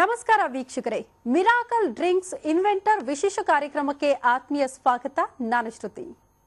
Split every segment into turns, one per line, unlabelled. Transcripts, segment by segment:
ನಮಸ್ಕಾರ ವೀಕ್ಷಕರೇ miracle drinks inventor ವಿಶೇಷ ಕಾರ್ಯಕ್ರಮಕ್ಕೆ ಆತ್ಮೀಯ ಸ್ವಾಗತ ನಾನು ಶ್ರುತಿ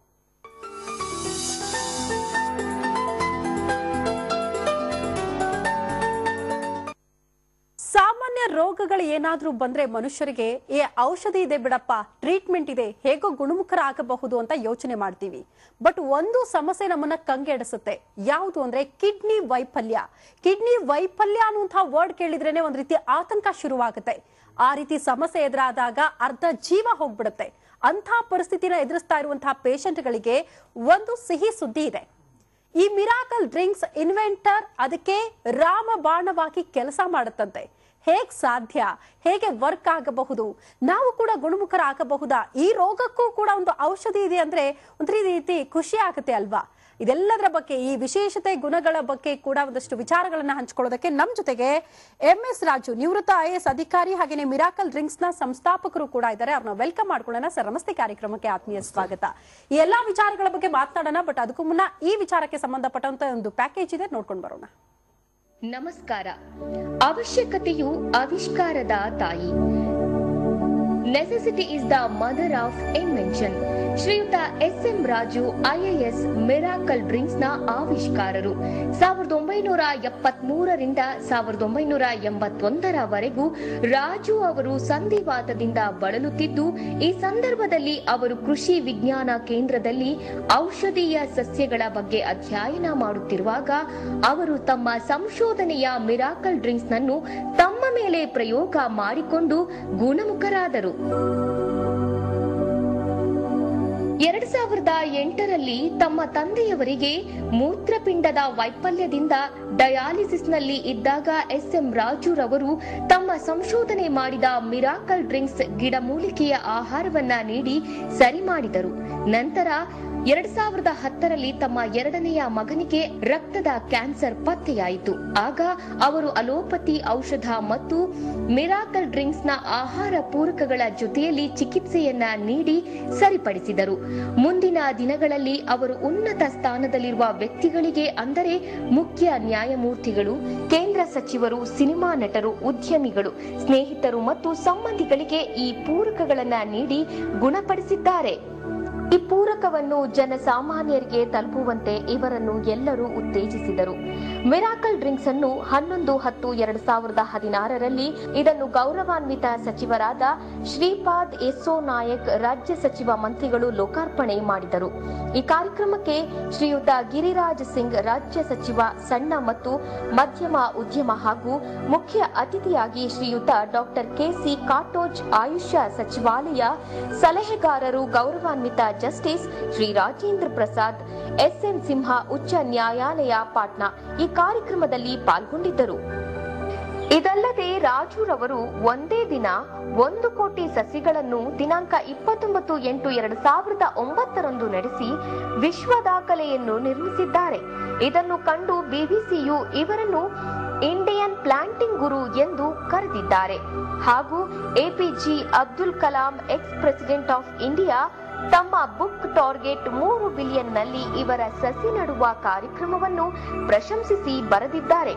ಸಾಮಾನ್ಯ ರೋಗಗಳು ಏನಾದ್ರೂ ಬಂದ್ರೆ ಮನುಷ್ಯರಿಗೆ ಏ ಔಷಧಿ ಇದೆ ಬಿಡಪ್ಪ ಟ್ರೀಟ್ಮೆಂಟ್ ಇದೆ ಹೇಗೋ ಗುಣಮುಖರಾಗಬಹುದು ಅಂತ ಯೋಚನೆ ಮಾಡ್ತೀವಿ ಬಟ್ ಒಂದು ಸಮಸ್ಯೆ ನಮ್ಮನ್ನ ಕಂಗೆಡಿಸುತ್ತೆ ಯಾವುದು ಅಂದ್ರೆ ಕಿಡ್ನಿ ವೈಫಲ್ಯ ಕಿಡ್ನಿ ವೈಫಲ್ಯ ಅನ್ನುವಂತಹ ವರ್ಡ್ ಕೇಳಿದ್ರೇನೆ ಒಂದ್ ರೀತಿ ಆತಂಕ ಶುರುವಾಗುತ್ತೆ ಆ ರೀತಿ ಸಮಸ್ಯೆ ಎದುರಾದಾಗ ಅರ್ಧ ಜೀವ ಹೋಗ್ಬಿಡುತ್ತೆ ಅಂಥ ಪರಿಸ್ಥಿತಿನ ಎದುರಿಸ್ತಾ ಇರುವಂತಹ ಪೇಷಂಟ್ಗಳಿಗೆ ಒಂದು ಸಿಹಿ ಸುದ್ದಿ ಇದೆ ಈ ಮಿರಾಕಲ್ ಡ್ರಿಂಕ್ಸ್ ಇನ್ವೆಂಟರ್ ಅದಕ್ಕೆ ರಾಮಬಾಣವಾಗಿ ಕೆಲಸ ಮಾಡುತ್ತಂತೆ ಹೇಗ್ ಸಾಧ್ಯ ಹೇಗೆ ವರ್ಕ್ ಆಗಬಹುದು ನಾವು ಕೂಡ ಗುಣಮುಖರಾಗಬಹುದಾ ಈ ರೋಗಕ್ಕೂ ಕೂಡ ಒಂದು ಔಷಧಿ ಇದೆ ಅಂದ್ರೆ ಒಂದು ರೀತಿ ಖುಷಿ ಆಗುತ್ತೆ ಅಲ್ವಾ ಇದೆಲ್ಲದರ ಬಗ್ಗೆ ಈ ವಿಶೇಷತೆ ಗುಣಗಳ ಬಗ್ಗೆ ಕೂಡ ಒಂದಷ್ಟು ವಿಚಾರಗಳನ್ನ ಹಂಚ್ಕೊಳ್ಳೋದಕ್ಕೆ ನಮ್ ಜೊತೆಗೆ ಎಂ ಎಸ್ ರಾಜು ನಿವೃತ್ತ ಐ ಎಸ್ ಅಧಿಕಾರಿ ಹಾಗೇನೆ ಮಿರಾಕಲ್ ಡ್ರಿಂಕ್ಸ್ ನ ಸಂಸ್ಥಾಪಕರು ಕೂಡ ಇದ್ದಾರೆ ಅವ್ರನ್ನ ವೆಲ್ಕಮ್ ಮಾಡ್ಕೊಳ್ಳೋಣ ಸರ್ ನಮಸ್ತೆ ಕಾರ್ಯಕ್ರಮಕ್ಕೆ ಆತ್ಮೀಯ ಸ್ವಾಗತ ಈ ಎಲ್ಲಾ ವಿಚಾರಗಳ ಬಗ್ಗೆ ಮಾತನಾಡೋಣ ಬಟ್ ಅದಕ್ಕೂ ಮುನ್ನ ಈ ವಿಚಾರಕ್ಕೆ ಸಂಬಂಧಪಟ್ಟಂತ ಒಂದು ಪ್ಯಾಕೇಜ್ ಇದೆ ನೋಡ್ಕೊಂಡು ಬರೋಣ
ನಮಸ್ಕಾರ ಅವಶ್ಯಕತೆಯು ಆವಿಷ್ಕಾರದ ತಾಯಿ necessity is the mother of invention ಶ್ರೀಯುತ S M Raju IAS miracle drinks ನ ಆವಿಷ್ಕಾರರು ಸಾವಿರದ ಒಂಬೈನೂರ ಎಪ್ಪತ್ತ್ ಮೂರರಿಂದ ಸಾವಿರದ ಒಂಬೈನೂರ ಎಂಬತ್ತೊಂದರವರೆಗೂ ರಾಜು ಅವರು ಸಂಧಿವಾತದಿಂದ ಬಳಲುತ್ತಿದ್ದು ಈ ಸಂದರ್ಭದಲ್ಲಿ ಅವರು ಕೃಷಿ ವಿಜ್ಞಾನ ಕೇಂದ್ರದಲ್ಲಿ ಔಷಧೀಯ ಸಸ್ಯಗಳ ಬಗ್ಗೆ ಅಧ್ಯಯನ ಮಾಡುತ್ತಿರುವಾಗ ಅವರು ತಮ್ಮ ಸಂಶೋಧನೆಯ ಮಿರಾಕಲ್ ಡ್ರಿಂಕ್ಸ್ ನನ್ನು ತಮ್ಮ ಮೇಲೆ ಪ್ರಯೋಗ ಮಾಡಿಕೊಂಡು ಗುಣಮುಖರಾದರು ಎರಡ್ ಸಾವಿರದ ಎಂಟರಲ್ಲಿ ತಮ್ಮ ತಂದೆಯವರಿಗೆ ಮೂತ್ರಪಿಂಡದ ವೈಫಲ್ಯದಿಂದ ಡಯಾಲಿಸಿಸ್ನಲ್ಲಿ ಇದ್ದಾಗ ಎಸ್ ಎಂ ರಾಜುರವರು ತಮ್ಮ ಸಂಶೋಧನೆ ಮಾಡಿದ ಮಿರಾಕಲ್ ಡ್ರಿಂಕ್ಸ್ ಗಿಡಮೂಲಿಕೆಯ ಆಹಾರವನ್ನ ನೀಡಿ ಸರಿ ಮಾಡಿದರು ನಂತರ ಎರಡ್ ಸಾವಿರದ ಹತ್ತರಲ್ಲಿ ತಮ್ಮ ಎರಡನೆಯ ಮಗನಿಗೆ ರಕ್ತದ ಕ್ಯಾನ್ಸರ್ ಪತ್ತೆಯಾಯಿತು ಆಗ ಅವರು ಅಲೋಪತಿ ಔಷಧ ಮತ್ತು ಮಿರಾಕಲ್ ಡ್ರಿಂಕ್ಸ್ ನ ಆಹಾರ ಪೂರಕಗಳ ಜೊತೆಯಲ್ಲಿ ಚಿಕಿತ್ಸೆಯನ್ನ ನೀಡಿ ಸರಿಪಡಿಸಿದರು ಮುಂದಿನ ದಿನಗಳಲ್ಲಿ ಅವರು ಉನ್ನತ ಸ್ಥಾನದಲ್ಲಿರುವ ವ್ಯಕ್ತಿಗಳಿಗೆ ಅಂದರೆ ಮುಖ್ಯ ನ್ಯಾಯಮೂರ್ತಿಗಳು ಕೇಂದ್ರ ಸಚಿವರು ಸಿನಿಮಾ ನಟರು ಉದ್ಯಮಿಗಳು ಸ್ನೇಹಿತರು ಮತ್ತು ಸಂಬಂಧಿಗಳಿಗೆ ಈ ಪೂರಕಗಳನ್ನ ನೀಡಿ ಗುಣಪಡಿಸಿದ್ದಾರೆ ಈ ಪೂರಕವನ್ನು ಜನಸಾಮಾನ್ಯರಿಗೆ ತಲುಪುವಂತೆ ಇವರನ್ನು ಎಲ್ಲರೂ ಉತ್ತೇಜಿಸಿದರು ಮಿರಾಕಲ್ ಡ್ರಿಂಕ್ಸ್ ಅನ್ನು ಹನ್ನೊಂದು ಹತ್ತು ಎರಡ್ ಸಾವಿರದ ಹದಿನಾರರಲ್ಲಿ ಇದನ್ನು ಗೌರವಾನ್ವಿತ ಸಚಿವರಾದ ಶ್ರೀಪಾದ್ ಯೆಸ್ಸೋ ನಾಯಕ್ ರಾಜ್ಯ ಸಚಿವ ಮಂತ್ರಿಗಳು ಲೋಕಾರ್ಪಣೆ ಮಾಡಿದರು ಈ ಕಾರ್ಯಕ್ರಮಕ್ಕೆ ಶ್ರೀಯುತ ಗಿರಿರಾಜ್ ಸಿಂಗ್ ರಾಜ್ಯ ಸಚಿವ ಸಣ್ಣ ಮತ್ತು ಮಧ್ಯಮ ಉದ್ಯಮ ಹಾಗೂ ಮುಖ್ಯ ಅತಿಥಿಯಾಗಿ ಶ್ರೀಯುತ ಡಾಕ್ಟರ್ ಕೆಸಿ ಕಾಟೋಜ್ ಆಯುಷ ಸಚಿವಾಲಯ ಸಲಹೆಗಾರರು ಗೌರವಾನ್ವಿತ ಜಸ್ಟಿಸ್ ಶ್ರೀ ರಾಜೇಂದ್ರ ಪ್ರಸಾದ್ ಎಸ್ಎನ್ ಸಿಂಹ ಉಚ್ಚ ನ್ಯಾಯಾಲಯ ಪಾಟ್ನಾ ಈ ಕಾರ್ಯಕ್ರಮದಲ್ಲಿ ಪಾಲ್ಗೊಂಡಿದ್ದರು ಇದಲ್ಲದೆ ರಾಜುರವರು ಒಂದೇ ದಿನ ಒಂದು ಕೋಟಿ ಸಸಿಗಳನ್ನು ದಿನಾಂಕ ಇಪ್ಪತ್ತೊಂಬತ್ತು ಎಂಟು ಎರಡು ಸಾವಿರದ ಒಂಬತ್ತರಂದು ನಡೆಸಿ ವಿಶ್ವ ದಾಖಲೆಯನ್ನು ನಿರ್ಮಿಸಿದ್ದಾರೆ ಇದನ್ನು ಕಂಡು ಬಿಬಿಸಿಯು ಇವರನ್ನು ಇಂಡಿಯನ್ ಪ್ಲಾಂಟಿಂಗ್ ಗುರು ಎಂದು ಕರೆದಿದ್ದಾರೆ ಹಾಗೂ APJ Abdul Kalam ex president of India ತಮ್ಮ ಬುಕ್ ಟಾರ್ಗೆಟ್ ಮೂರು ಬಿಲಿಯನ್ ನಲ್ಲಿ ಇವರ ಸಸಿ ನಡುವ ಕಾರ್ಯಕ್ರಮವನ್ನು ಪ್ರಶಂಸಿಸಿ ಬರೆದಿದ್ದಾರೆ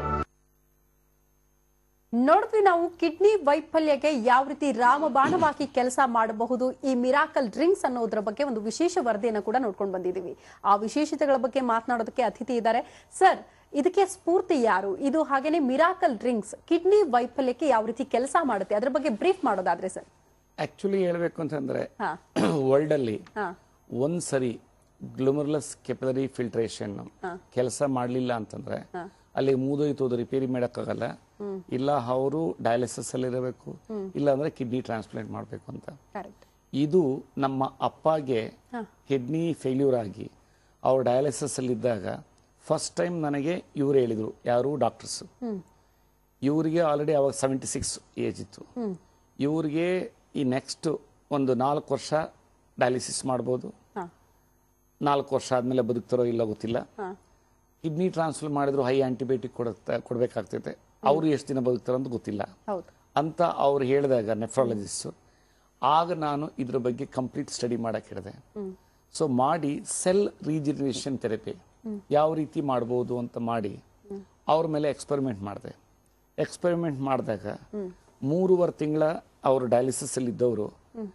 ನೋಡಿದ್ವಿ ನಾವು ಕಿಡ್ನಿ ವೈಫಲ್ಯಕ್ಕೆ ಯಾವ ರೀತಿ ರಾಮಬಾಣವಾಗಿ ಕೆಲಸ ಮಾಡಬಹುದು ಈ ಮಿರಾಕಲ್ ಡ್ರಿಂಕ್ಸ್ ಅನ್ನೋದ್ರ ಬಗ್ಗೆ ಒಂದು ವಿಶೇಷ ವರದಿಯನ್ನು ಕೂಡ ನೋಡ್ಕೊಂಡು ಬಂದಿದ್ದೀವಿ ಆ ವಿಶೇಷತೆಗಳ ಬಗ್ಗೆ ಮಾತನಾಡೋದಕ್ಕೆ ಅತಿಥಿ ಇದ್ದಾರೆ ಸರ್ ಇದಕ್ಕೆ ಸ್ಫೂರ್ತಿ ಯಾರು ಇದು ಹಾಗೇನೆ ಮಿರಾಕಲ್ ಡ್ರಿಂಕ್ಸ್ ಕಿಡ್ನಿ ವೈಫಲ್ಯಕ್ಕೆ ಯಾವ ರೀತಿ ಕೆಲಸ ಮಾಡುತ್ತೆ ಅದ್ರ ಬಗ್ಗೆ ಬ್ರೀಫ್ ಮಾಡೋದಾದ್ರೆ ಸರ್
ಆಕ್ಚುಲಿ ಹೇಳ್ಬೇಕು ಅಂತಂದ್ರೆ
ಹಾ
ವರ್ಲ್ಡ್ ಅಲ್ಲಿ
ಹಾ
ಒಂದ್ ಸರಿ ಗ್ಲುಮರ್ಲೆಸ್ ಕೆಪಲರಿ ಫಿಲ್ಟ್ರೇಷನ್ ಕೆಲಸ ಮಾಡಲಿಲ್ಲ ಅಂತಂದ್ರೆ ಅಲ್ಲಿ ಮೂದೋಯ್ತು ಅದು ರಿಪೇರಿ ಮಾಡೋಕ್ಕಾಗಲ್ಲ ಇಲ್ಲ ಅವರು ಡಯಾಲಿಸಿಸ್ ಅಲ್ಲಿ ಇರಬೇಕು ಇಲ್ಲ ಅಂದ್ರೆ ಕಿಡ್ನಿ ಟ್ರಾನ್ಸ್ಪ್ಲಾಂಟ್ ಮಾಡಬೇಕು ಅಂತ
ಕರೆಕ್ಟ್
ಇದು ನಮ್ಮ ಅಪ್ಪಗೆ ಕಿಡ್ನಿ ಫೇಲ್ಯೂರ್ ಆಗಿ ಅವ್ರು ಡಯಾಲಿಸಿಸ್ ಅಲ್ಲಿ ಇದ್ದಾಗ ಫಸ್ಟ್ ಟೈಮ್ ನನಗೆ ಇವ್ರು ಹೇಳಿದ್ರು ಯಾರು ಡಾಕ್ಟರ್ಸ್ ಇವರಿಗೆ ಆಲ್ರೆಡಿ ಅವಾಗ ಸೆವೆಂಟಿ ಸಿಕ್ಸ್ ಏಜ್ ಇತ್ತು ಇವ್ರಿಗೆ ಈ ನೆಕ್ಸ್ಟ್ ಒಂದು ನಾಲ್ಕು ವರ್ಷ ಡಯಾಲಿಸಿಸ್ ಮಾಡ್ಬೋದು
ಹಾ
ನಾಲ್ಕು ವರ್ಷ ಆದ್ಮೇಲೆ ಬದುಕ್ತಾರೋ ಇಲ್ಲ ಗೊತ್ತಿಲ್ಲ
ಹಾ
ಕಿಡ್ನಿ ಟ್ರಾನ್ಸ್ಫರ್ ಮಾಡಿದ್ರು ಹೈ ಆಂಟಿಬಯೋಟಿಕ್ ಕೊಡುತ್ತೆ ಕೊಡಬೇಕಾಗ್ತೈತೆ ಅವರು ಎಷ್ಟು ದಿನ ಬದುಕ್ತಾರೋ ಅಂತ ಗೊತ್ತಿಲ್ಲ
ಹೌದು
ಅಂತ ಅವ್ರು ಹೇಳಿದಾಗ ನೆಫ್ರಾಲಜಿಸ್ಟ್ ಆಗ ನಾನು ಇದ್ರ ಬಗ್ಗೆ ಕಂಪ್ಲೀಟ್ ಸ್ಟಡಿ ಮಾಡಕ್ಕೆ ಹೇಳಿದೆ ಸೊ ಮಾಡಿ ಸೆಲ್ ರೀಜನರೇಷನ್ ಥೆರಪಿ ಯಾವ ರೀತಿ ಮಾಡ್ಬೋದು ಅಂತ ಮಾಡಿ ಅವ್ರ ಮೇಲೆ ಎಕ್ಸ್ಪೆರಿಮೆಂಟ್ ಮಾಡಿದೆ ಎಕ್ಸ್ಪೆರಿಮೆಂಟ್ ಮಾಡಿದಾಗ ಮೂರುವರೆ ತಿಂಗಳ ಅವರು ಡಯಾಲಿಸಿಸ್ ಅಲ್ಲಿ ಇದ್ದವರು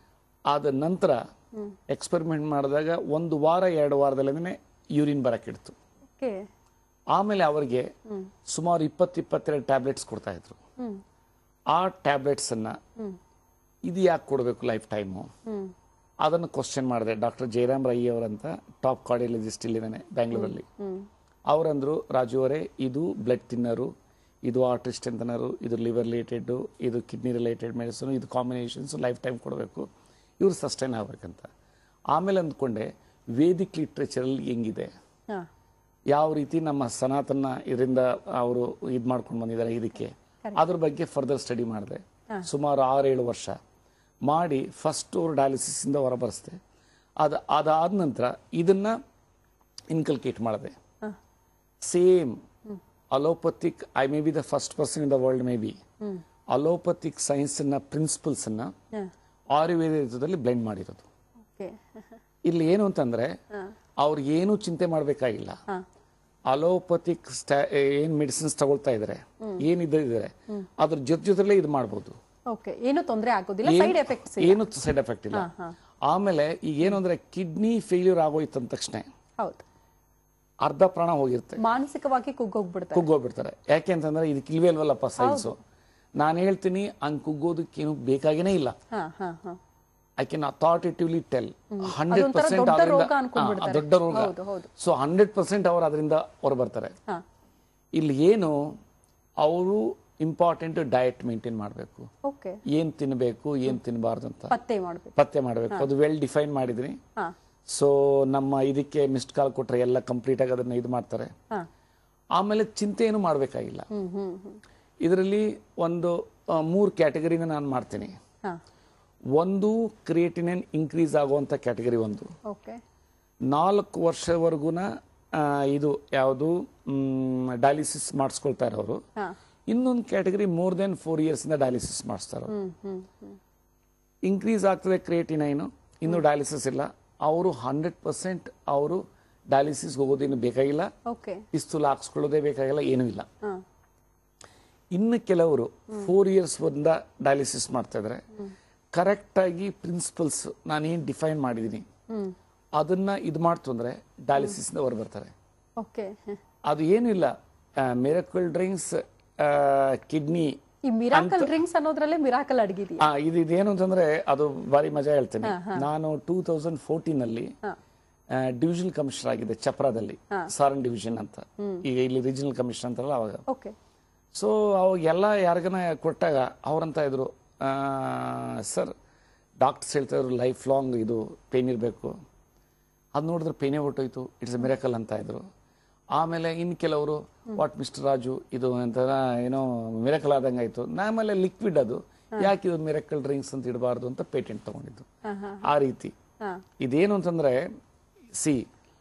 ಆದ ನಂತರ ಎಕ್ಸ್ಪೆರಿಮೆಂಟ್ ಮಾಡಿದಾಗ ಒಂದು ವಾರ ಎರಡು ವಾರದಲ್ಲೇ ಯೂರಿನ್ ಬರಕ್ಕಿಡ್ತು
ಓಕೆ
ಆಮೇಲೆ ಅವರಿಗೆ ಸುಮಾರು ಇಪ್ಪತ್ತು ಇಪ್ಪತ್ತೆರಡು ಟ್ಯಾಬ್ಲೆಟ್ಸ್ ಕೊಡ್ತಾ ಇದ್ರು
ಹ್ಮ್
ಆ ಟ್ಯಾಬ್ಲೆಟ್ಸ್ ಅನ್ನ ಇದು ಯಾಕೆ ಕೊಡಬೇಕು ಲೈಫ್ ಟೈಮು
ಹ್ಮ್
ಅದನ್ನು ಕ್ವಶನ್ ಮಾಡಿದೆ ಡಾಕ್ಟರ್ ಜಯರಾಮ್ ರೈ ಅವರಂತ ಟಾಪ್ ಕಾರ್ಡಿಯಾಲಜಿಸ್ಟ್ ಇಲ್ಲಿದ್ದಾನೆ ಬ್ಯಾಂಗ್ಳೂರಲ್ಲಿ
ಹ್ಮ್
ಅವರಂದ್ರು ರಾಜು ಅವರೇ ಇದು ಬ್ಲಡ್ ತಿನ್ನರು ಇದು ಆರ್ಟ್ ಸ್ಟ್ರೆಂಥನರು ಇದು ಲಿವರ್ ರಿಲೇಟೆಡ್ ಇದು ಕಿಡ್ನಿ ರಿಲೇಟೆಡ್ ಮೆಡಿಸಿನ್ ಇದು ಕಾಂಬಿನೇಷನ್ಸ್ ಲೈಫ್ ಟೈಮ್ ಕೊಡಬೇಕು ಇವ್ರು ಸಸ್ಟೈನ್ ಆಗ್ಬೇಕಂತ ಆಮೇಲೆ ಅಂದ್ಕೊಂಡೆ ವೇದಿಕ್ ಲಿಟ್ರೇಚರಲ್ಲಿ ಹೆಂಗಿದೆ
ಹಾ
ಯಾವ ರೀತಿ ನಮ್ಮ ಸನಾತನ ಇದರಿಂದ ಅವರು ಇದು ಮಾಡ್ಕೊಂಡು ಬಂದಿದ್ದಾರೆ ಇದಕ್ಕೆ ಅದ್ರ ಬಗ್ಗೆ ಫರ್ದರ್ ಸ್ಟಡಿ ಮಾಡಿದೆ ಸುಮಾರು ಆರೇಳು ವರ್ಷ ಮಾಡಿ ಫಸ್ಟ್ ಅವ್ರು ಡಯಾಲಿಸಿಸ್ ಇಂದ ಹೊರಬರಿಸಿದೆ ಅದು ಅದಾದ ನಂತರ ಇದನ್ನ ಇನ್ಕಲ್ಕೇಟ್ ಮಾಡಿದೆ
ಹಾ
same allopathic I may be the first person in the world may be allopathic ಸೈನ್ಸ್ನ ಪ್ರಿನ್ಸಿಪಲ್ಸನ್ನ
ಹಾ
ಆಯುರ್ವೇದದಲ್ಲಿ ಬ್ಲೆಂಡ್ ಮಾಡಿರೋದು
ಓಕೆ
ಇಲ್ಲಿ ಏನು ಅಂತಂದ್ರೆ ಅವ್ರಿಗೆ ಏನು ಚಿಂತೆ ಮಾಡಬೇಕಾಗಿಲ್ಲ
ಹಾ
ಅಲೋಪತಿಕ್ ಏನ್ ಮೆಡಿಸಿನ್ಸ್ ತಗೊಳ್ತಾ ಇದಾರೆ ಏನಿದ್ದಾರೆ ಅದ್ರ ಜೊತೆ ಜೊತೆಲೇ ಇದು ಮಾಡ್ಬೋದು
ಓಕೆ ಏನು ತೊಂದರೆ ಆಗೋದಿಲ್ಲ
ಏನ್-
ಸೈಡ್ ಎಫೆಕ್ಟ್ಸ್
ಏನು ಸೈಡ್ ಎಫೆಕ್ಟ್ ಇಲ್ಲ ಆಮೇಲೆ ಈಗ ಏನು ಅಂದ್ರೆ ಕಿಡ್ನಿ ಫೇಲ್ಯೂರ್ ಆಗೋಯ್ತು ಅಂದ ತಕ್ಷಣ
ಹೌದು
ಅರ್ಧ ಪ್ರಾಣ ಹೋಗಿರುತ್ತೆ
ಮಾನಸಿಕವಾಗಿ ಕುಗ್ಗೋಗ್ಬಿಡ್ತಾರೆ
ಕುಗ್ಗೋಗ್ಬಿಡ್ತಾರೆ ಯಾಕೆ ಅಂತಂದ್ರೆ ಇದಕ್ಕೆ ಇಲ್ವೇ ಅಲ್ವಲ್ಲಪ್ಪ ಸೈನ್ಸು ನಾನು ಹೇಳ್ತೀನಿ ಹಂಗ್ ಕುಗ್ಗೋದಕ್ಕೇನು ಬೇಕಾಗೇನೇ ಇಲ್ಲ
ಹಾ ಹಾ ಹಾ
I can authoritatively tell hundred
ಅದೊಂಥರ
ಪರ್ಸೆಂಟ್
ದೊಡ್ಡ ರೋಗ
ಅದರಿಂದ
ಅನ್ಕೊಂಡ್ಬಿಡ್ತಾರೆ.
ದೊಡ್ಡ ರೋಗ
ಹೌದು, ಹೌದು.
ಸೊ ಹಂಡ್ರೆಡ್ ಪರ್ಸೆಂಟ್ ಅವ್ರು ಅದರಿಂದ ಹೊರ ಬರ್ತಾರೆ
ಹಾ
ಇಲ್ಲಿ ಏನು ಅವರು ಇಂಪಾರ್ಟೆಂಟ್ ಡಯಟ್ ಮೇಂಟೈನ್ ಮಾಡಬೇಕು
ಓಕೆ
ಏನ್ ತಿನ್ನಬೇಕು ಏನ್ ತಿನ್ನಬಾರ್ದು ಅಂತ
ಪತ್ತೆ ಮಾಡ್ಬೇಕು
ಪತ್ತೆ ಮಾಡಬೇಕು ಅದು ವೆಲ್ ಡಿಫೈನ್ ಮಾಡಿದ್ರಿ
ಹಾ
ಸೊ ನಮ್ಮ ಇದಕ್ಕೆ ಮಿಸ್ಡ್ ಕಾಲ್ ಕೊಟ್ರೆ ಎಲ್ಲ ಕಂಪ್ಲೀಟ್ ಆಗಿ ಅದನ್ನ ಇದು ಮಾಡ್ತಾರೆ
ಹಾ
ಆಮೇಲೆ ಚಿಂತೆ ಏನು ಮಾಡಬೇಕಾಗಿಲ್ಲ
ಹ್ಮ್ ಹ್ಮ್ ಹ್ಮ್
ಇದರಲ್ಲಿ ಒಂದು ಆ, ಮೂರು ಕ್ಯಾಟಗರಿನ ನಾನು ಮಾಡ್ತೀನಿ
ಹಾ
ಒಂದು ಕ್ರಿಯೇಟಿನಿನ್ ಇನ್ಕ್ರೀಸ್ ಆಗುವಂಥ ಕ್ಯಾಟಗರಿ ಒಂದು
ಓಕೆ
ನಾಲ್ಕು ವರ್ಷವರೆಗೂನ ಆ, ಇದು ಯಾವುದು ಡಯಾಲಿಸಿಸ್ ಮಾಡಿಸ್ಕೊಳ್ತಾ ಇರೋರು
ಹಾ
ಇನ್ನೊಂದು ಕ್ಯಾಟಗರಿ ಮೋರ್ ದೆನ್ ಫೋರ್ ಇಯರ್ಸಿಂದ ಡಯಾಲಿಸಿಸ್ ಮಾಡಿಸ್ತಾರೆ
ಹ್ಮ್ ಹ್ಮ್ ಹ್ಮ್
ಇನ್ಕ್ರೀಸ್ ಆಗ್ತದೆ ಕ್ರಿಯೇಟಿನೈನು ಇನ್ನು ಡಯಾಲಿಸಿಸ್ ಇಲ್ಲ ಅವರು ಹಂಡ್ರೆಡ್ ಪರ್ಸೆಂಟ್ ಅವರು ಡಯಾಲಿಸಿಸ್ ಹೋಗೋದೇನು ಬೇಕಾಗಿಲ್ಲ
ಓಕೆ
ಪಿಸ್ತೂಲ್ ಹಾಕ್ಸ್ಕೊಳ್ಳೋದೇ ಬೇಕಾಗಿಲ್ಲ ಏನೂ ಇಲ್ಲ
ಹಾ
ಇನ್ನು ಕೆಲವರು ಫೋರ್ ಇಯರ್ಸ್ ಬಂದ ಡಯಾಲಿಸಿಸ್ ಮಾಡ್ತಾ ಇದ್ದಾರೆ ಕರೆಕ್ಟಾಗಿ ಪ್ರಿನ್ಸಿಪಲ್ಸ್ ನಾನೇನು ಡಿಫೈನ್ ಮಾಡಿದ್ದೀನಿ
ಹ್ಮ್
ಅದನ್ನ ಇದು ಮಾಡ್ತು ಅಂದ್ರೆ ಡಯಾಲಿಸಿಸ್ನ ಹೊರ ಬರ್ತಾರೆ
ಓಕೆ
ಅದು ಏನೂ ಇಲ್ಲ ಮಿರಕಲ್ ಡ್ರಿಂಕ್ಸ್ ಕಿಡ್ನಿ
ಈ ಮಿರಾಕಲ್ ಡ್ರಿಂಕ್ಸ್ ಅನ್ನೋದ್ರಲ್ಲೇ ಮಿರಾಕಲ್ ಅಡಗಿದೆಯಾ
ಆ ಇದು ಇದೇನು ಅಂತಂದ್ರೆ ಅದು ಬಾರಿ ಮಜಾ ಹೇಳ್ತೇನೆ ನಾನು ಟೂ ತೌಸಂಡ್ ಫೋರ್ಟೀನ್ ಅಲ್ಲಿ
ಹಾ
ಡಿವಿಷನಲ್ ಕಮಿಷನರ್ ಆಗಿದೆ ಚಪ್ರಾದಲ್ಲಿ ಸಾರನ್ ಡಿವಿಷನ್ ಅಂತ ಈಗ ಇಲ್ಲಿ ರೀಜನಲ್ ಕಮಿಷನರ್ ಅಂತಾರಲ್ಲ ಅವಾಗ
ಓಕೆ
ಸೊ ಅವಾಗ ಎಲ್ಲ ಯಾರಿಗನ ಕೊಟ್ಟಾಗ ಅವ್ರಂತ ಇದ್ರು ಸರ್ ಡಾಕ್ಟರ್ಸ್ ಹೇಳ್ತಾ ಇದ್ರು ಲೈಫ್ ಲಾಂಗ್ ಇದು ಪೇನ್ ಇರಬೇಕು ಅದು ನೋಡಿದ್ರೆ ಪೇನೇ ಹೊಟ್ಟೋಯ್ತು ಇಟ್ಸ್ ಎ ಮಿರಕಲ್ ಅಂತ ಇದ್ರು ಆಮೇಲೆ ಇನ್ನು ಕೆಲವರು ವಾಟ್ ಮಿಸ್ಟರ್ ರಾಜು ಇದು ಅಂತ ಏನೋ ಮಿರಕಲ್ ಆದಂಗೆ ಆಯ್ತು ಆಮೇಲೆ ಲಿಕ್ವಿಡ್ ಅದು ಯಾಕೆ ಇದು ಮಿರಕಲ್ ಡ್ರಿಂಕ್ಸ್ ಅಂತ ಇಡಬಾರ್ದು ಅಂತ ಪೇಟೆಂಟ್ ತಗೊಂಡಿದ್ದು
ಹಾ ಹಾ
ಆ ರೀತಿ
ಹಾ
ಇದೇನು ಅಂತಂದ್ರೆ ಸಿ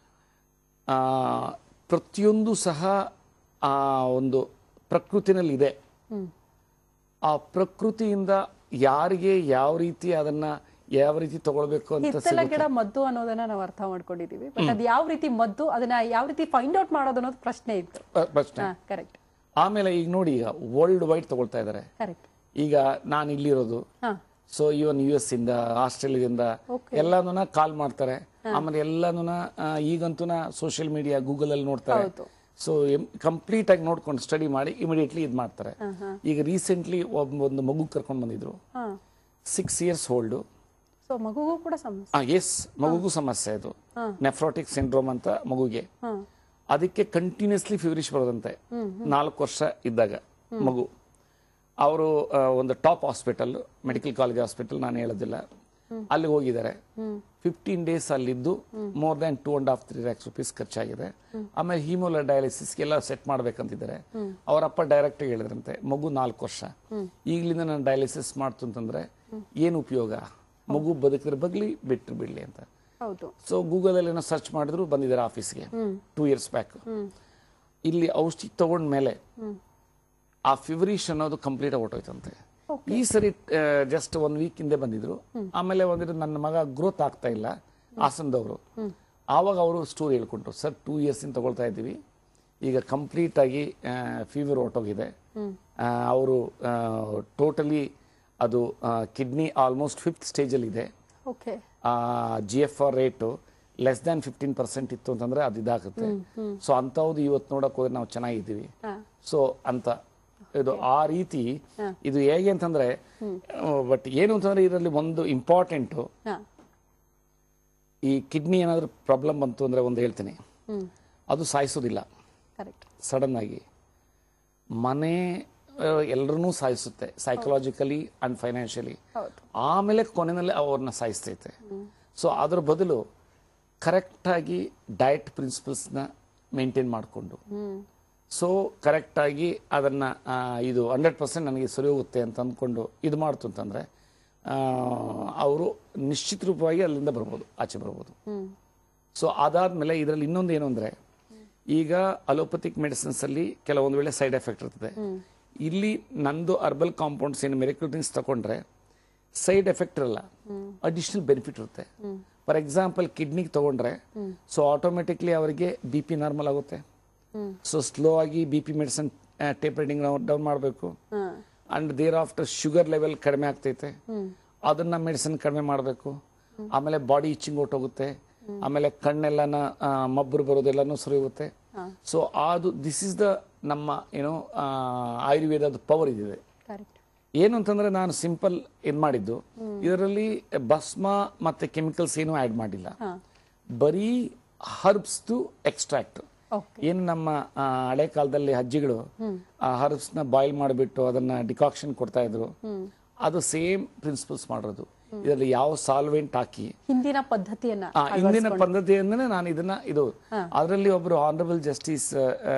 ಪ್ರತಿಯೊಂದು ಸಹ ಆ ಒಂದು ಪ್ರಕೃತಿನಲ್ಲಿ ಇದೆ
ಹ್ಮ್
ಆ ಪ್ರಕೃತಿಯಿಂದ ಯಾರಿಗೆ ಯಾವ ರೀತಿ ಅದನ್ನ ಯಾವ ರೀತಿ ತಗೊಳ್ಬೇಕು ಅಂತ
ಹಿತ್ತಲ ಗಿಡ ಮದ್ದು ಅನ್ನೋದನ್ನ ನಾವು ಅರ್ಥ ಮಾಡ್ಕೊಂಡಿದೀವಿ ಬಟ್ ಅದ್ ಯಾವ ರೀತಿ ಮದ್ದು ಅದನ್ನ ಯಾವ ರೀತಿ ಫೈಂಡ್ ಔಟ್ ಮಾಡೋದು ಅನ್ನೋದು ಪ್ರಶ್ನೆ ಇತ್ತು
ಪ- ಪ್ರಶ್ನೆ
ಹಾ ಕರೆಕ್ಟ್
ಆಮೇಲೆ ಈಗ ನೋಡಿ ಈಗ ವರ್ಲ್ಡ್ ವೈಡ್ ತಗೊಳ್ತಾ ಇದ್ದಾರೆ
ಕರೆಕ್ಟ್
ಈಗ ನಾನು ಇಲ್ಲಿರೋದು
ಹಾ
ಸೊ ಇವನ್ ಯು ಎಸ್ ಇಂದ ಆಸ್ಟ್ರೇಲಿಯಾದಿಂದ
Okay.
ಎಲ್ಲಾನು ಕಾಲ್ ಮಾಡ್ತಾರೆ ಆಮೇಲೆ ಎಲ್ಲಾನು ಈಗಂತೂ ಸೋಷಿಯಲ್ ಮೀಡಿಯಾ ಗೂಗಲ್ ಅಲ್ಲಿ ನೋಡ್ತಾರೆ
ಹೌದು.
ಸೊ ಕಂಪ್ಲೀಟ್ ಆಗಿ ನೋಡ್ಕೊಂಡು ಸ್ಟಡಿ ಮಾಡಿ ಇಮಿಡಿಯೇಟ್ಲಿ ಇದು ಮಾಡ್ತಾರೆ ಈಗ ರೀಸೆಂಟ್ಲಿ ಒಬ್ಬ ಒಂದು ಮಗು ಕರ್ಕೊಂಡು ಬಂದಿದ್ರು
ಹಾ
ಸಿಕ್ಸ್ ಇಯರ್ಸ್ ಓಲ್ಡು
ಸೊ ಮಗುಗೂ ಕೂಡ ಸಮಸ್ಯೆ
ಎಸ್ ಮಗುಗೂ ಸಮಸ್ಯೆ ಇದು ನೆಫ್ರೋಟಿಕ್ ಸಿಂಡ್ರೋಮ್ ಅಂತ ಮಗುಗೆ
ಹಾ
ಅದಕ್ಕೆ ಕಂಟಿನ್ಯೂಸ್ಲಿ ಫೀವರಿಶ್ ಬರೋದಂತೆ ನಾಲ್ಕು ವರ್ಷ ಇದ್ದಾಗ ಮಗು ಅವರು ಒಂದು top hospital medical college hospital ನಾನು ಹೇಳೋದಿಲ್ಲ ಅಲ್ಲಿ ಹೋಗಿದ್ದಾರೆ ಫಿಫ್ಟೀನ್ ಡೇಸ್ ಅಲ್ಲಿದ್ದು more than two and half three lakhs rupees ಖರ್ಚಾಗಿದೆ ಆಮೇಲೆ ಹೀಮೋಲ ಡಯಾಲಿಸಿಸ್ ಎಲ್ಲ ಸೆಟ್ ಮಾಡ್ಬೇಕಂತಿದ್ದಾರೆ ಅವರಪ್ಪ ಡೈರೆಕ್ಟ್ ಹೇಳಿದ್ರಂತೆ ಮಗು ನಾಲ್ಕು ವರ್ಷ ಈಗಲಿಂದ ನಾನು ಡಯಾಲಿಸಿಸ್ ಮಾಡ್ತು ಅಂತಂದ್ರೆ ಏನು ಉಪಯೋಗ ಮಗು ಬದುಕಿದ್ರೆ ಬಗ್ಲಿ ಬಿಟ್ಟರು ಬಿಡ್ಲಿ ಅಂತ
ಹೌದು
ಸೊ ಗೂಗಲಲ್ಲಿ ಏನೋ ಸರ್ಚ್ ಮಾಡಿದ್ರು ಬಂದಿದ್ದಾರೆ ಆಫೀಸ್ಗೆ ಟೂ ಇಯರ್ಸ್ ಬ್ಯಾಕ್ ಇಲ್ಲಿ ಔಷಧಿ ತಗೊಂಡ್ಮೇಲೆ ಆ ಫಿವರಿಶ್ ಅನ್ನೋದು ಕಂಪ್ಲೀಟ್ ಹೊಟ್ಟೋಯ್ತಂತೆ ಈ ಸರಿ ಜಸ್ಟ್ ಒನ್ ವೀಕ್ ಹಿಂದೆ ಬಂದಿದ್ರು ಆಮೇಲೆ ಒಂದಿರು ನನ್ನ ಮಗ ಗ್ರೋತ್ ಆಗ್ತಾ ಇಲ್ಲ ಹಾಸನದವರು ಆವಾಗ ಅವರು ಸ್ಟೋರಿ ಹೇಳ್ಕೊಂಡ್ರು ಸರ್ ಟೂ ಇಯರ್ಸ್ ಇಂದ ತಗೊಳ್ತಾ ಇದ್ದೀವಿ ಈಗ ಕಂಪ್ಲೀಟ್ ಆಗಿ ಫೀವರ್ ಹೊರಟೋಗಿದೆ ಅವರು ಟೋಟಲಿ ಅದು ಕಿಡ್ನಿ ಆಲ್ಮೋಸ್ಟ್ ಫಿಫ್ತ್ ಸ್ಟೇಜಲ್ಲಿ ಇದೆ
okay
G F R rate less than fifteen percent ಇತ್ತು ಅಂತಂದ್ರೆ ಅದು ಇದಾಗುತ್ತೆ ಸೊ ಅಂಥವ್ದು ಇವತ್ತು ನೋಡಕ್ ಹೋದ್ರೆ ನಾವು ಚೆನ್ನಾಗಿದ್ದೀವಿ ಸೊ ಅಂತ ಇದು ಆ ರೀತಿ ಇದು ಹೇಗೆ ಅಂತಂದ್ರೆ ಬಟ್ ಏನು ಅಂತಂದ್ರೆ ಇದರಲ್ಲಿ ಒಂದು ಇಂಪಾರ್ಟೆಂಟು
ಹಾ
ಈ ಕಿಡ್ನಿ ಏನಾದರೂ ಪ್ರಾಬ್ಲಮ್ ಬಂತು ಅಂದ್ರೆ ಒಂದು ಹೇಳ್ತೀನಿ
ಹ್ಮ್
ಅದು ಸಾಯಿಸೋದಿಲ್ಲ
ಕರೆಕ್ಟ್
ಸಡನ್ ಆಗಿ ಮನೆ ಎಲ್ಲರನ್ನೂ ಸಾಯಿಸುತ್ತೆ ಸೈಕಲಾಜಿಕಲಿ ಅಂಡ್ ಫೈನಾನ್ಷಿಯಲಿ
ಹೌದು
ಆಮೇಲೆ ಕೊನೆಯಲ್ಲಿ ಅವ್ರನ್ನ ಸಾಯಿಸ್ತೈತೆ ಸೊ ಅದ್ರ ಬದಲು ಕರೆಕ್ಟಾಗಿ ಡಯಟ್ ಪ್ರಿನ್ಸಿಪಲ್ಸ್ನ ಮೇಂಟೈನ್ ಮಾಡಿಕೊಂಡು
ಹ್ಮ್
ಸೊ ಕರೆಕ್ಟಾಗಿ ಅದನ್ನು ಇದು ಹಂಡ್ರೆಡ್ ಪರ್ಸೆಂಟ್ ನನಗೆ ಸರಿ ಹೋಗುತ್ತೆ ಅಂತ ಅಂದ್ಕೊಂಡು ಇದು ಮಾಡ್ತು ಅಂತಂದರೆ ಅವರು ನಿಶ್ಚಿತ ರೂಪವಾಗಿ ಅಲ್ಲಿಂದ ಬರ್ಬೋದು ಆಚೆ ಬರ್ಬೋದು
ಹ್ಮ್
ಸೊ ಅದಾದ್ಮೇಲೆ ಇದರಲ್ಲಿ ಇನ್ನೊಂದು ಏನು ಅಂದರೆ ಈಗ ಅಲೋಪತಿಕ್ ಮೆಡಿಸಿನ್ಸಲ್ಲಿ ಕೆಲವೊಂದು ವೇಳೆ ಸೈಡ್ ಎಫೆಕ್ಟ್ ಇರ್ತದೆ ಇಲ್ಲಿ ನಂದು ಅರ್ಬಲ್ ಕಾಂಪೌಂಡ್ಸ್ ಏನು ಮೆರಿಕಲ್ ಡ್ರಿಂಕ್ಸ್ ತಗೊಂಡ್ರೆ ಸೈಡ್ ಎಫೆಕ್ಟ್ ಇರಲ್ಲ ಅಡಿಷನಲ್ ಬೆನಿಫಿಟ್ ಇರುತ್ತೆ ಫಾರ್ ಎಕ್ಸಾಂಪಲ್ ಕಿಡ್ನಿಗೆ ತಗೊಂಡ್ರೆ ಸೊ ಆಟೋಮೆಟಿಕ್ಲಿ ಅವರಿಗೆ ಬಿ ಪಿ ನಾರ್ಮಲ್ ಆಗುತ್ತೆ ಸೊ ಸ್ಲೋ ಆಗಿ B P medicine tape reading ನಾವು ಡೌನ್ ಮಾಡಬೇಕು
hmm
and thereafter sugar level ಕಡಿಮೆ ಆಗ್ತೈತೆ ಅದನ್ನ ಮೆಡಿಸಿನ್ ಕಡಿಮೆ ಮಾಡಬೇಕು ಆಮೇಲೆ ಬಾಡಿ ಇಚ್ಚಿಂಗ್ ಹೊಟ್ಟೋಗುತ್ತೆ ಆಮೇಲೆ ಕಣ್ಣೆಲ್ಲನ ಆ, ಮಬ್ಬರು ಬರೋದೆಲ್ಲನೂ ಸರಿ ಹೋಗುತ್ತೆ ಸೊ ಅದು ದಿಸ್ ಇಸ್ ದ ನಮ್ಮ ಏನೋ ಆ, ಆಯುರ್ವೇದದ ಪವರ್ ಇದಿದೆ
ಕರೆಕ್ಟ್
ಏನು ಅಂತಂದ್ರೆ ನಾನು ಸಿಂಪಲ್ ಇದು ಮಾಡಿದ್ದು ಇದರಲ್ಲಿ ಭಸ್ಮ ಮತ್ತೆ ಕೆಮಿಕಲ್ಸ್ ಏನು ಆಡ್ ಮಾಡಿಲ್ಲ ಬರೀ ಹರ್ಬ್ಸ್ದು ಎಕ್ಸ್ಟ್ರಾಕ್ಟ್
ಓಕೆ
ಏನು ನಮ್ಮ ಆ, ಹಳೆ ಕಾಲದಲ್ಲಿ ಅಜ್ಜಿಗಳು ಆ herbs ನ ಬಾಯ್ಲ್ ಮಾಡಿಬಿಟ್ಟು ಅದನ್ನ ಡಿಕಾಕ್ಷನ್ ಕೊಡ್ತಾ ಇದ್ರು ಅದು ಸೇಮ್ ಪ್ರಿನ್ಸಿಪಲ್ಸ್ ಮಾಡಿರೋದು ಇದರಲ್ಲಿ ಯಾವ ಸಾಲ್ವೆಂಟ್ ಹಾಕಿ
ಹಿಂದಿನ ಪದ್ಧತಿಯನ್ನ
ಆ, ಇಂದಿನ ಪದ್ಧತಿಯಿಂದನೇ ನಾನು ಇದನ್ನ ಇದು ಅದರಲ್ಲಿ ಒಬ್ಬರು honourable justice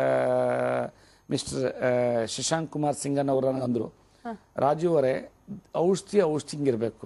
mister Shashank Kumar ಸಿಂಗನ್ ಅವರು ಅಂದ್ರು ರಾಜು ಅವರೇ ಔಷಧಿ ಔಷಧಿ ಹಿಂಗಿರ್ಬೇಕು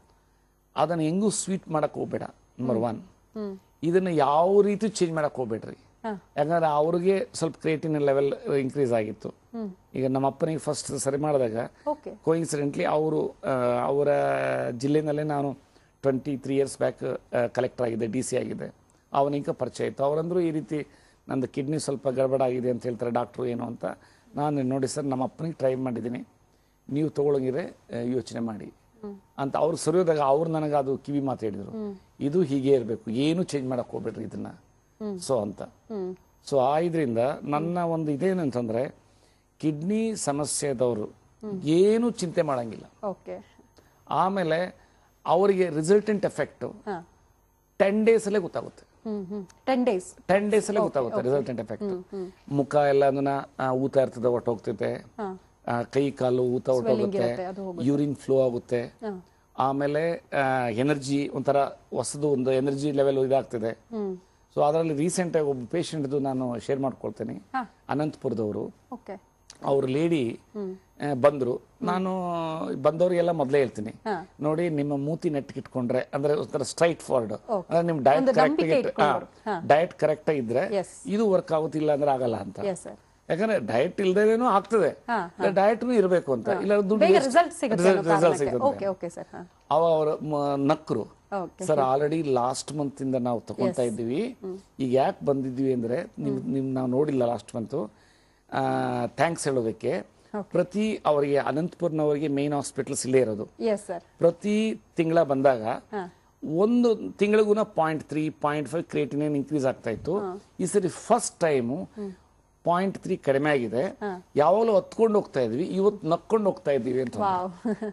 ಅದನ್ನ ಹೆಂಗೂ ಸ್ವೀಟ್ ಮಾಡಕ್ ಹೋಗ್ಬೇಡ ನಂಬರ್ ಒನ್ ಇದನ್ನ ಯಾವ ರೀತಿ ಚೇಂಜ್ ಮಾಡಕ್ ಹೋಗ್ಬೇಡ್ರಿ
ಹಾ.
ಯಾಕಂದ್ರೆ ಅವ್ರಿಗೆ ಸ್ವಲ್ಪ ಕ್ರಿಯೇಟಿನ್ ಲೆವೆಲ್ ಇನ್ಕ್ರೀಸ್ ಆಗಿತ್ತು ಈಗ ನಮ್ಮ ಅಪ್ಪನಿಗೆ ಫಸ್ಟ್ ಸರಿ ಮಾಡಿದಾಗ
ಓಕೆ
ಕೋಇನ್ಸಿಡೆಂಟ್ಲಿ ಅವರು ಅವರ ಜಿಲ್ಲೆನಲ್ಲೇ ನಾನು twenty three years back collector ಆಗಿದ್ದೆ ಡಿ ಸಿ ಆಗಿದ್ದೆ ಅವನಿಗೆ ಪರಿಚಯ ಇತ್ತು ಅವರಂದ್ರು ಈ ರೀತಿ ನಂದು ಕಿಡ್ನಿ ಸ್ವಲ್ಪ ಗಡ್ಬಡ ಆಗಿದೆ ಅಂತ ಹೇಳ್ತಾರೆ ಡಾಕ್ಟ್ರು ಏನು ಅಂತ ನಾನು ನೋಡಿ ಸರ್ ನಮ್ಮ ಅಪ್ಪನಿಗೆ ಟ್ರೈ ಮಾಡಿದ್ದೀನಿ ನೀವು ತಗೊಳಂಗಿದ್ರೆ ಆ, ಯೋಚನೆ ಮಾಡಿ ಅಂತ ಅವ್ರು ಸರಿಯೋದಾಗ ಅವ್ರು ನನಗೆ ಅದು ಕಿವಿ ಮಾತು ಹೇಳಿದ್ರು ಇದು ಹೀಗೆ ಇರಬೇಕು ಏನು ಚೇಂಜ್ ಮಾಡಕ್ ಹೋಗ್ಬೇಡ್ರಿ ಇದನ್ನ ಸೊ ಅಂತ
ಹ್ಮ್
ಸೊ ಆ ಇದರಿಂದ ನನ್ನ ಒಂದು ಇದೇನಂತಂದ್ರೆ ಕಿಡ್ನಿ ಸಮಸ್ಯೆದವರು ಏನು ಚಿಂತೆ ಮಾಡಂಗಿಲ್ಲ
ಓಕೆ
ಆಮೇಲೆ ಅವರಿಗೆ ರಿಸಲ್ಟೆಂಟ್ ಎಫೆಕ್ಟ್
ಹಾ
ಟೆನ್ ಡೇಸ್ ಅಲ್ಲೇ ಗೊತ್ತಾಗುತ್ತೆ
hmm hmm ten days
ten days ಅಲ್ಲೇ ಗೊತ್ತಾಗುತ್ತೆ ರಿಸಲ್ಟೆಂಟ್ ಎಫೆಕ್ಟ್ ಮುಖ ಎಲ್ಲ ಅದನ್ನ ಆ, ಊತ ಇರ್ತದೆ ಹೊಟ್ಟೋಗ್ತೈತೆ
ಹಾ
ಆ, ಕೈ ಕಾಲು ಊತ ಹೊಟ್ಟೋಗುತ್ತೆ
ಇರುತ್ತೆ, ಅದು
ಯೂರಿನ್ ಫ್ಲೋ ಆಗುತ್ತೆ
ಹಾ
ಆಮೇಲೆ ಎನರ್ಜಿ ಒಂಥರ ಹೊಸದು ಒಂದು ಎನರ್ಜಿ ಲೆವೆಲ್ ಇದಾಗ್ತದೆ
ಹ್ಮ್
ಸೊ ಅದರಲ್ಲಿ ರೀಸೆಂಟ್ ಆಗಿ ಒಬ್ಬ ಪೇಷಂಟ್ದು ನಾನು ಶೇರ್ ಮಾಡ್ಕೊಳ್ತೇನೆ
ಹಾ.
ಅನಂತಪುರದವರು
ಓಕೆ
ಅವ್ರ ಲೇಡಿ ಬಂದ್ರು ನಾನು ಬಂದವರಿಗೆಲ್ಲ ಮೊದಲೇ ಹೇಳ್ತೀನಿ
ಹಾ.
ನೋಡಿ ನಿಮ್ಮ ಮೂತಿ ನೆಟ್ಗಿಟ್ಕೊಂಡ್ರೆ ಅಂದ್ರೆ ಒಂಥರ ಸ್ಟ್ರೈಟ್ ಫಾರ್ವರ್ಡ್ ಅಂದ್ರೆ ನಿಮ್ ಡಯಟ್
ಒಂದು
ಕರೆಕ್ಟ್
ನಂಬಿಕೆ ಇಟ್ಕೊಂಡ್ರು. ಹಾ.
ಡಯಟ್ ಕರೆಕ್ಟ್ ಇದ್ರೆ
Yes.
ಇದು ವರ್ಕ್ ಆಗುತ್ತಿಲ್ಲ ಅಂದ್ರೆ ಆಗಲ್ಲ ಅಂತ
ಎಸ್ ಸರ್
ಯಾಕಂದ್ರೆ ಡಯಟ್ ಇಲ್ದೇನೂ ಆಗ್ತದೆ
ಹಾ,
ಡಯಟ್ನು ಇರಬೇಕು ಅಂತ ಇಲ್ಲ ದುಡ್ಡು
ಬೇಗ
waste-
ರಿಸಲ್ಟ್ ಸಿಗುತ್ತೆ ಅನ್ನೋ
result
ಕಾರಣಕ್ಕೆ.
ಸಿಗುತ್ತೆ
ಓಕೆ ಓಕೆ ಸರ್ ಹಾ
ಅವ ಅವರ ನಕ್ರು
okay
sir already last month ಇಂದ ನಾವು ತಗೊಂತಾ ಇದ್ದೀವಿ ಈಗ ಯಾಕೆ ಬಂದಿದ್ವಿ ಅಂದ್ರೆ ನಿಮ್ ನಿಮ್ ನಾವು ನೋಡಿಲ್ಲ ಲಾಸ್ಟ್ ಮಂತ್ ಥ್ಯಾಂಕ್ಸ್ ಹೇಳೋದಕ್ಕೆ ಪ್ರತಿ ಅವರಿಗೆ ಅನಂತಪುರ್ನವರಿಗೆ ಮೇನ್ ಹಾಸ್ಪಿಟಲ್ಸ್ ಇಲ್ಲೇ ಇರೋದು
ಎಸ್ ಸರ್
ಪ್ರತಿ ತಿಂಗಳ ಬಂದಾಗ
ಹಾ
ಒಂದು ತಿಂಗಳಿಗೂ point three point five creatinine increase ಆಗ್ತಾ ಇತ್ತು ಈ ಸರಿ ಫಸ್ಟ್ ಟೈಮು ಪಾಯಿಂಟ್ ತ್ರೀ ಕಡಿಮೆ ಆಗಿದೆ ಯಾವಾಗಲೂ ಹೊತ್ಕೊಂಡು ಹೋಗ್ತಾ ಇದ್ವಿ ಇವತ್ತು ನಕ್ಕೊಂಡು ಹೋಗ್ತಾ ಇದ್ದೀವಿ ಅಂತ
wow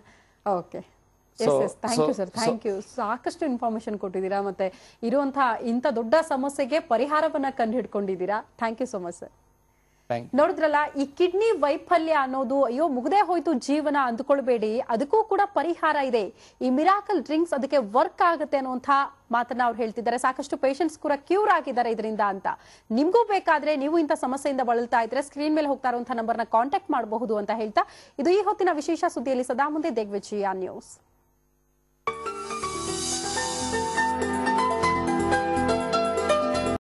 okay yes
So-
yes thank you
so-
sir thank you ಸಾಕಷ್ಟು ಇನ್ಫಾರ್ಮೇಶನ್ ಕೊಟ್ಟಿದ್ದೀರಾ ಮತ್ತೆ ಇರುವಂತಹ ಇಂಥ ದೊಡ್ಡ ಸಮಸ್ಯೆಗೆ ಪರಿಹಾರವನ್ನ ಕಂಡು ಹಿಡ್ಕೊಂಡಿದ್ದೀರಾ thank you so much sir
thank
ನೋಡಿದ್ರಲ್ಲ ಈ ಕಿಡ್ನಿ ವೈಫಲ್ಯ ಅನ್ನೋದು ಅಯ್ಯೋ ಮುಗ್ದೇ ಹೋಯ್ತು ಜೀವನ ಅಂದ್ಕೊಳ್ಬೇಡಿ ಅದಕ್ಕೂ ಕೂಡ ಪರಿಹಾರ ಇದೆ ಈ ಮಿರಾಕಲ್ ಡ್ರಿಂಕ್ಸ್ ಅದಕ್ಕೆ ವರ್ಕ್ ಆಗುತ್ತೆ ಅನ್ನುವಂಥ ಮಾತನ್ನ ಅವ್ರು ಹೇಳ್ತಿದ್ದಾರೆ ಸಾಕಷ್ಟು ಪೇಷಂಟ್ಸ್ ಕೂಡ ಕ್ಯೂರ್ ಆಗಿದ್ದಾರೆ ಇದರಿಂದ ಅಂತ ನಿಮ್ಗೂ ಬೇಕಾದ್ರೆ ನೀವು ಇಂಥ ಸಮಸ್ಯೆಯಿಂದ ಬಳಲ್ತಾ ಇದ್ರೆ ಸ್ಕ್ರೀನ್ ಮೇಲೆ ಹೋಗ್ತಾ ಇರುವಂತಹ ನಂಬರ್ನ ಕಾಂಟ್ಯಾಕ್ಟ್ ಮಾಡಬಹುದು ಅಂತ ಹೇಳ್ತಾ ಇದು ಈ ಹೊತ್ತಿನ ವಿಶೇಷ ಸುದ್ದಿಯಲ್ಲಿ ಸದಾ ಮುಂದೆ ದಿಗ್ವಿಜಯ ನ್ಯೂಸ್